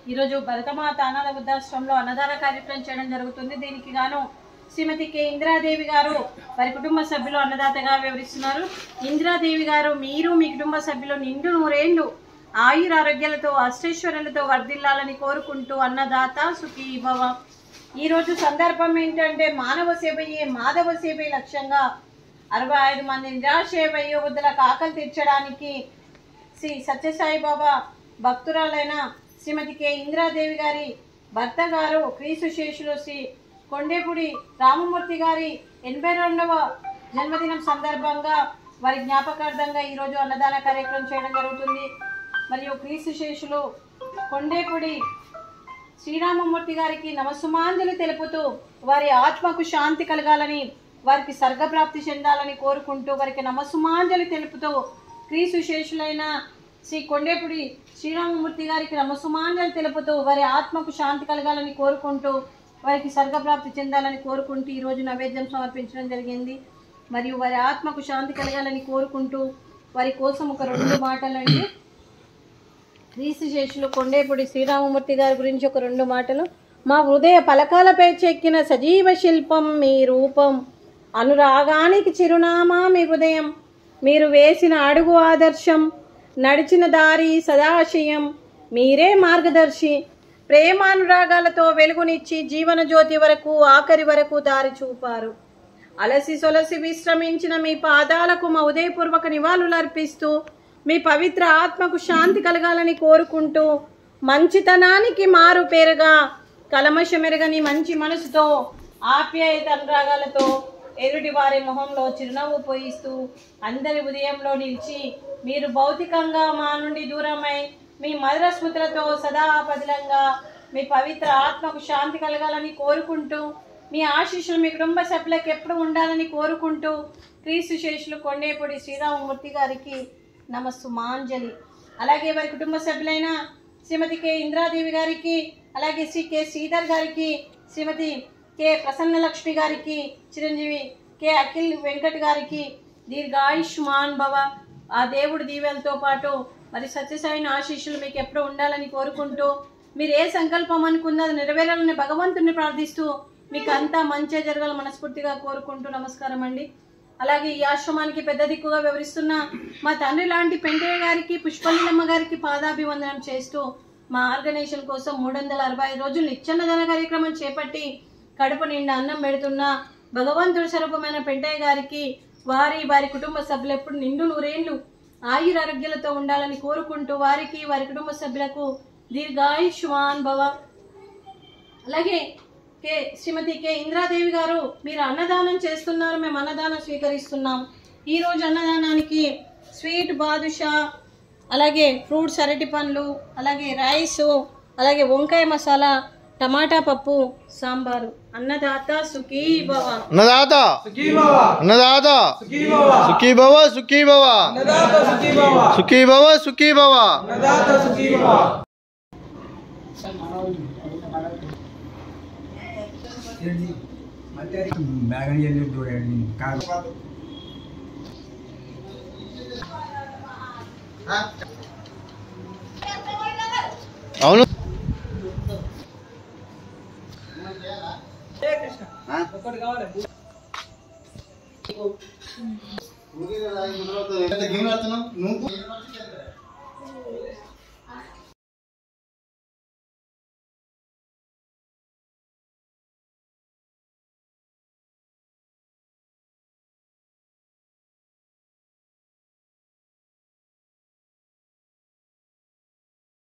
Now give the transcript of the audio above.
ఈరోజు భరతమాత అనాథ వృద్ధాశ్రమంలో అన్నదాన కార్యక్రమం చేయడం జరుగుతుంది దీనికి గాను శ్రీమతి కె ఇందిరాదేవి గారు వారి కుటుంబ సభ్యులు అన్నదాతగా వివరిస్తున్నారు ఇందిరాదేవి గారు మీరు మీ కుటుంబ సభ్యులు నిండు నూరేళ్లు ఆయుర ఆరోగ్యాలతో అష్టైశ్వర్యాలతో వర్ధిల్లాలని కోరుకుంటూ అన్నదాత సుఖీ భవ ఈ రోజు సందర్భం ఏంటంటే మానవ సేవయే మాధవ సేవే లక్ష్యంగా అరవై ఐదు మంది నిరాశయ వయోవృద్ధులకు ఆకలి తీర్చడానికి శ్రీ సత్యసాయి బాబా భక్తురాలైన శ్రీమతి కె ఇందిరాదేవి గారి భర్త గారు క్రీస్తు శేషులు శ్రీ కొండేపూడి రామమూర్తి గారి ఎనభై రెండవ జన్మదినం సందర్భంగా వారి జ్ఞాపకార్థంగా ఈరోజు అన్నదాన కార్యక్రమం చేయడం జరుగుతుంది మరియు క్రీస్తు శేషులు కొండేపూడి శ్రీరామమూర్తి గారికి నమస్సుమాంజలి తెలుపుతూ వారి ఆత్మకు శాంతి కలగాలని వారికి స్వర్గప్రాప్తి చెందాలని కోరుకుంటూ వారికి నమస్సుమాంజలి తెలుపుతూ క్రీస్తు శేషులైన శ్రీ కొండేపుడి శ్రీరామమూర్తి గారికి నమస్సుమాంజలి తెలుపుతూ వారి ఆత్మకు శాంతి కలగాలని కోరుకుంటూ వారికి స్వర్గప్రాప్తి చెందాలని కోరుకుంటూ ఈరోజు నైవేద్యం సమర్పించడం జరిగింది మరియు వారి ఆత్మకు శాంతి కలగాలని కోరుకుంటూ వారి కోసం ఒక రెండు మాటలండి క్రీస్తు శేషులు కొండేపూడి శ్రీరామమూర్తి గారి గురించి ఒక రెండు మాటలు మా హృదయ పలకాలపై చెక్కిన సజీవ శిల్పం మీ రూపం అనురాగానికి చిరునామా మీ హృదయం మీరు వేసిన అడుగు ఆదర్శం నడిచిన దారి సదాశయం మీరే మార్గదర్శి ప్రేమానురాగాలతో వెలుగునిచ్చి జీవన జ్యోతి వరకు ఆఖరి వరకు దారి చూపారు అలసి సొలసి విశ్రమించిన మీ పాదాలకు మా ఉదయపూర్వక నివాళులు అర్పిస్తూ మీ పవిత్ర ఆత్మకు శాంతి కలగాలని కోరుకుంటూ మంచితనానికి మారు పేరుగా కలమషమెరగని మంచి మనసుతో ఆప్యాయత అనురాగాలతో ఎదుటి వారి మొహంలో చిరునవ్వు పోయిస్తూ అందరి ఉదయంలో నిలిచి మీరు భౌతికంగా మా నుండి దూరమై మీ మధుర స్మృతులతో సదా పదిలంగా మీ పవిత్ర ఆత్మకు శాంతి కలగాలని కోరుకుంటూ మీ ఆశీస్సులు మీ కుటుంబ సభ్యులకు ఎప్పుడు ఉండాలని కోరుకుంటూ క్రీస్తు శేషులు కొండేపూడి శ్రీరామమూర్తి గారికి నమస్సుమాంజలి అలాగే వారి కుటుంబ సభ్యులైన శ్రీమతి కె ఇంద్రాదేవి గారికి అలాగే శ్రీ కె శ్రీధర్ గారికి శ్రీమతి కె ప్రసన్నలక్ష్మి గారికి చిరంజీవి కె అఖిల్ వెంకట్ గారికి దీర్ఘాయుష్మాన్ భవ ఆ దేవుడి దీవెలతో పాటు మరి సత్యసాయిని ఆశీస్సులు మీకు ఎప్పుడూ ఉండాలని కోరుకుంటూ మీరు ఏ సంకల్పం అనుకున్నా అది నెరవేరాలని భగవంతుని ప్రార్థిస్తూ మీకు అంతా మంచి జరగాలని మనస్ఫూర్తిగా కోరుకుంటూ నమస్కారం అండి అలాగే ఈ ఆశ్రమానికి పెద్ద దిక్కుగా వివరిస్తున్న మా తండ్రి లాంటి పెంటయ్య గారికి పుష్పలీలమ్మ గారికి పాదాభివందనం చేస్తూ మా ఆర్గనైజేషన్ కోసం మూడు వందల అరవై ఐదు రోజులు నిత్యన్నదాన కార్యక్రమం చేపట్టి కడుపు నిండా అన్నం పెడుతున్న భగవంతుడి స్వరూపమైన పెంటయ్య గారికి వారి వారి కుటుంబ సభ్యులు ఎప్పుడు నిండు నూరేళ్లు ఆయురారోగ్యాలతో ఉండాలని కోరుకుంటూ వారికి వారి కుటుంబ సభ్యులకు దీర్ఘాయుష్మాన్ భవ అలాగే కే శ్రీమతి కె ఇంద్రాదేవి గారు మీరు అన్నదానం చేస్తున్నారు మేము అన్నదానం స్వీకరిస్తున్నాం ఈ రోజు అన్నదానానికి స్వీట్ బాదుషా అలాగే ఫ్రూట్స్ అరటి పండ్లు అలాగే రైసు అలాగే వంకాయ మసాలా టమాటా పప్పు సాంబారు అన్నదాత సుఖీ భవ అన్నదాత అన్నదాత సుఖీ భవ సుఖీ భవ సుఖీ భవ సుఖీ భవ బ్యాగ్ వెళ్ళి చూడండి కాదు అవును